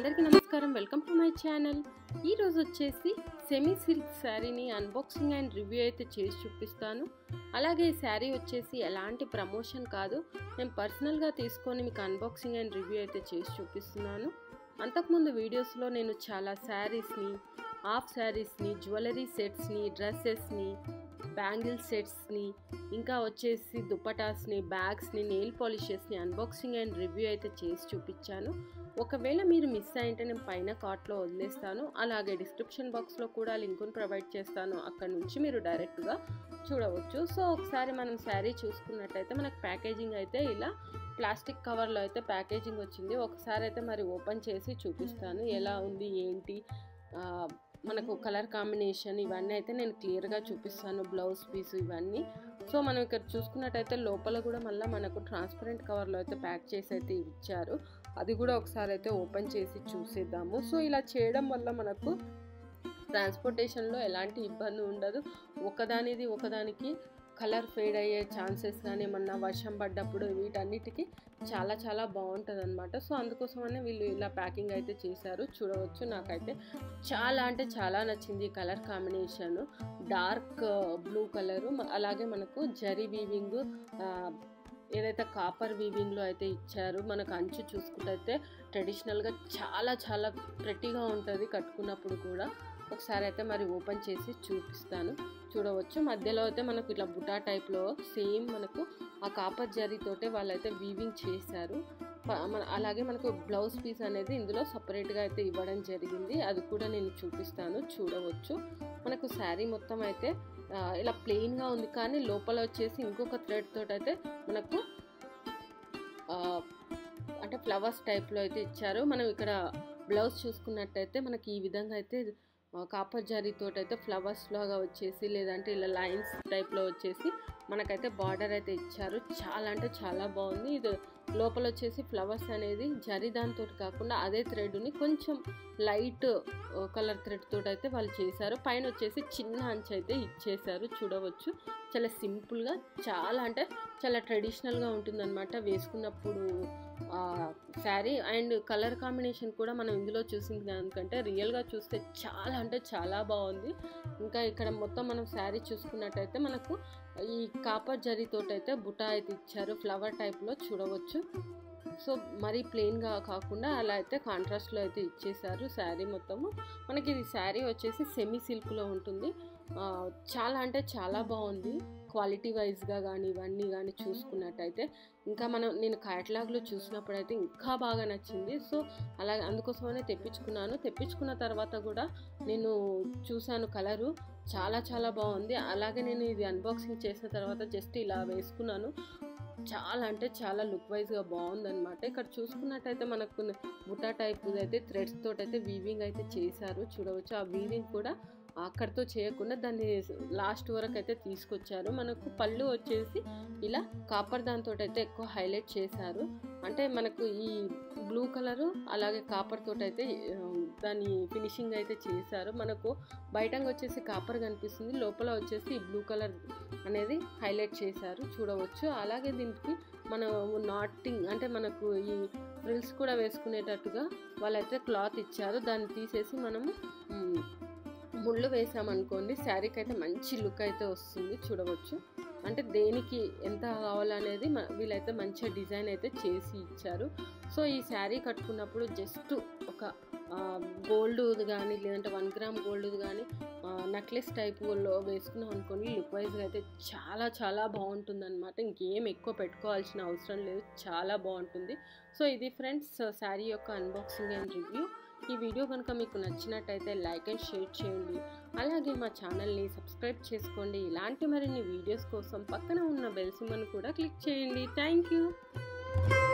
అందరికీ నమస్కారం welcome to my channel ఈరోజు వచ్చేసి సెమీ సిల్క్ శారీని అన్బాక్సింగ్ అండ్ రివ్యూ అయితే చేసి చూపిస్తాను అలాగే ఈ శారీ వచ్చేసి ఎలాంటి ప్రమోషన్ కాదు నేను పర్సనల్గా తీసుకొని మీకు అన్బాక్సింగ్ అండ్ రివ్యూ అయితే చేసి చూపిస్తున్నాను అంతకుముందు వీడియోస్లో నేను చాలా శారీస్ని హాఫ్ శారీస్ని జ్యువెలరీ సెట్స్ని డ్రెస్సెస్ని బ్యాంగిల్ సెట్స్ని ఇంకా వచ్చేసి దుపటాస్ని బ్యాగ్స్ని నెయిల్ పాలిషెస్ని అన్బాక్సింగ్ అండ్ రివ్యూ అయితే చేసి చూపించాను ఒకవేళ మీరు మిస్ అయింటే నేను పైన కార్ట్లో వదిలేస్తాను అలాగే డిస్క్రిప్షన్ బాక్స్లో కూడా లింకును ప్రొవైడ్ చేస్తాను అక్కడ నుంచి మీరు డైరెక్ట్గా చూడవచ్చు సో ఒకసారి మనం శారీ చూసుకున్నట్టయితే మనకు ప్యాకేజింగ్ అయితే ఇలా ప్లాస్టిక్ కవర్లో అయితే ప్యాకేజింగ్ వచ్చింది ఒకసారి అయితే మరి ఓపెన్ చేసి చూపిస్తాను ఎలా ఉంది ఏంటి ఆ, మనకు కలర్ కాంబినేషన్ ఇవన్నీ అయితే నేను క్లియర్గా చూపిస్తాను బ్లౌజ్ పీస్ ఇవన్నీ సో మనం ఇక్కడ చూసుకున్నట్టయితే లోపల కూడా మళ్ళీ మనకు ట్రాన్స్పరెంట్ కవర్లో అయితే ప్యాక్ చేసి అయితే ఇచ్చారు అది కూడా ఒకసారి అయితే ఓపెన్ చేసి చూసేద్దాము సో ఇలా చేయడం వల్ల మనకు ట్రాన్స్పోర్టేషన్లో ఎలాంటి ఇబ్బంది ఉండదు ఒకదానిది ఒకదానికి కలర్ ఫేడ్ అయ్యే ఛాన్సెస్ కానీ ఏమన్నా వర్షం పడ్డప్పుడు వీటన్నిటికీ చాలా చాలా బాగుంటుంది అనమాట సో అందుకోసమనే వీళ్ళు ఇలా ప్యాకింగ్ అయితే చేశారు చూడవచ్చు నాకైతే చాలా అంటే చాలా నచ్చింది ఈ colour combination dark blue colour అలాగే మనకు జరీ వీవింగ్ ఏదైతే కాపర్ వీవింగ్లో అయితే ఇచ్చారు మనకు అంచు చూసుకుంటే ట్రెడిషనల్గా చాలా చాలా ప్రెట్టిగా ఉంటుంది కట్టుకున్నప్పుడు కూడా ఒకసారి అయితే మరి ఓపెన్ చేసి చూపిస్తాను చూడవచ్చు మధ్యలో అయితే మనకు ఇట్లా బుటా టైప్లో సేమ్ మనకు ఆ కాపర్ జరీతోటే వాళ్ళైతే వీవింగ్ చేశారు ప- మన- అలాగే మనకు బ్లౌజ్ పీస్ అనేది ఇందులో సపరేట్గా అయితే ఇవ్వడం జరిగింది అది కూడా నేను చూపిస్తాను చూడవచ్చు మనకు శారీ మొత్తం అయితే ఆ, ఇలా ప్లెయిన్గా ఉంది కానీ లోపల వచ్చేసి ఇంకొక థ్రెడ్ తోటి అయితే మనకు ఆ, అంటే ఫ్లవర్స్ టైప్లో అయితే ఇచ్చారు మనం ఇక్కడ బ్లౌజ్ చూసుకున్నట్టయితే మనకి ఈ విధంగా అయితే ఆ, కాపర్ జరీతో అయితే ఫ్లవర్స్ లాగా వచ్చేసి లేదంటే ఇలా లైన్స్ టైప్లో వచ్చేసి మనకైతే బార్డర్ అయితే ఇచ్చారు చాలా అంటే చాలా బాగుంది ఇది లోపల వచ్చేసి ఫ్లవర్స్ అనేది జరీ దాంతో కాకుండా అదే థ్రెడ్ని కొంచెం లైట్ కలర్ థ్రెడ్ తోటి అయితే వాళ్ళు చేశారు పైన వచ్చేసి చిన్న అంచు అయితే ఇచ్చేశారు చూడవచ్చు చాలా సింపుల్గా చాలా అంటే చాలా ట్రెడిషనల్గా ఉంటుందన్నమాట వేసుకున్నప్పుడు శారీ అండ్ కలర్ కాంబినేషన్ కూడా మనం ఇందులో చూసింది దానికంటే రియల్గా చూస్తే చాలా అంటే చాలా బాగుంది ఇంకా ఇక్కడ మొత్తం మనం శారీ చూసుకున్నట్టయితే మనకు ఈ కాపర్ జరీతోటి అయితే బుటా అయితే ఇచ్చారు ఫ్లవర్ టైప్లో చూడవచ్చు సో మరీ ప్లెయిన్గా కాకుండా అలా అయితే కాంట్రాస్ట్లో అయితే ఇచ్చేసారు శారీ మొత్తము మనకి ఇది శారీ వచ్చేసి సెమీ సిల్క్లో ఉంటుంది ఆ, చాలా అంటే చాలా బాగుంది క్వాలిటీ వైజ్గా కానీ ఇవన్నీ కానీ చూసుకున్నట్టయితే ఇంకా మనం నేను క్యాటలాగ్లో చూసినప్పుడు అయితే ఇంకా బాగా నచ్చింది సో అలా అందుకోసమనే తెప్పించుకున్నాను తెప్పించుకున్న తర్వాత కూడా నేను చూశాను కలరు చాలా చాలా బాగుంది అలాగే నేను ఇది అన్బాక్సింగ్ చేసిన తర్వాత జస్ట్ ఇలా వేసుకున్నాను చాలా అంటే చాలా లుక్ వైజ్గా బాగుందన్నమాట ఇక్కడ చూసుకున్నట్టయితే మనకు బుటా టైప్ అయితే థ్రెడ్స్ తోటి అయితే వీవింగ్ అయితే చేశారు చూడవచ్చు ఆ వీవింగ్ కూడా అక్కడితో చేయకుండా దాన్ని లాస్ట్ వరకు అయితే తీసుకొచ్చారు మనకు పళ్ళు వచ్చేసి ఇలా కాపర్ దాంతో అయితే ఎక్కువ హైలైట్ చేశారు అంటే మనకు ఈ బ్లూ కలరు అలాగే కాపర్ తోటి అయితే ఆ, దాని ఫినిషింగ్ అయితే చేశారు మనకు బయటంగా వచ్చేసి కాపర్ కనిపిస్తుంది లోపల వచ్చేసి ఈ బ్లూ కలర్ అనేది హైలైట్ చేశారు చూడవచ్చు అలాగే దీనికి మనం నాటింగ్ అంటే మనకు ఈ ఫ్రిల్స్ కూడా వేసుకునేటట్టుగా వాళ్ళైతే క్లాత్ ఇచ్చారు దాన్ని తీసేసి మనము మ్, ముళ్ళు వేసామనుకోండి శారీకి అయితే మంచి లుక్ అయితే వస్తుంది చూడవచ్చు అంటే దేనికి ఎంత కావాలనేది మ- వీళ్ళైతే మంచిగా డిజైన్ అయితే చేసి ఇచ్చారు సో ఈ శారీ కట్టుకున్నప్పుడు జస్ట్ ఒక గోల్డ్ కానీ లేదంటే వన్ గ్రామ్ గోల్డ్ కానీ నెక్లెస్ టైపులో వేసుకున్నాం అనుకోండి లుక్ వైజ్గా అయితే చాలా చాలా బాగుంటుంది అనమాట ఇంకేం ఎక్కువ పెట్టుకోవాల్సిన అవసరం లేదు చాలా బాగుంటుంది సో ఇది ఫ్రెండ్స్ శారీ యొక్క అన్బాక్సింగ్ అండ్ రివ్యూ ఈ వీడియో కనుక మీకు నచ్చినట్టయితే లైక్ అండ్ షేర్ చేయండి అలాగే మా ఛానల్ని సబ్స్క్రైబ్ చేసుకోండి ఇలాంటి మరిన్ని వీడియోస్ కోసం పక్కన ఉన్న బెల్ సింబల్ కూడా క్లిక్ చేయండి థ్యాంక్ యూ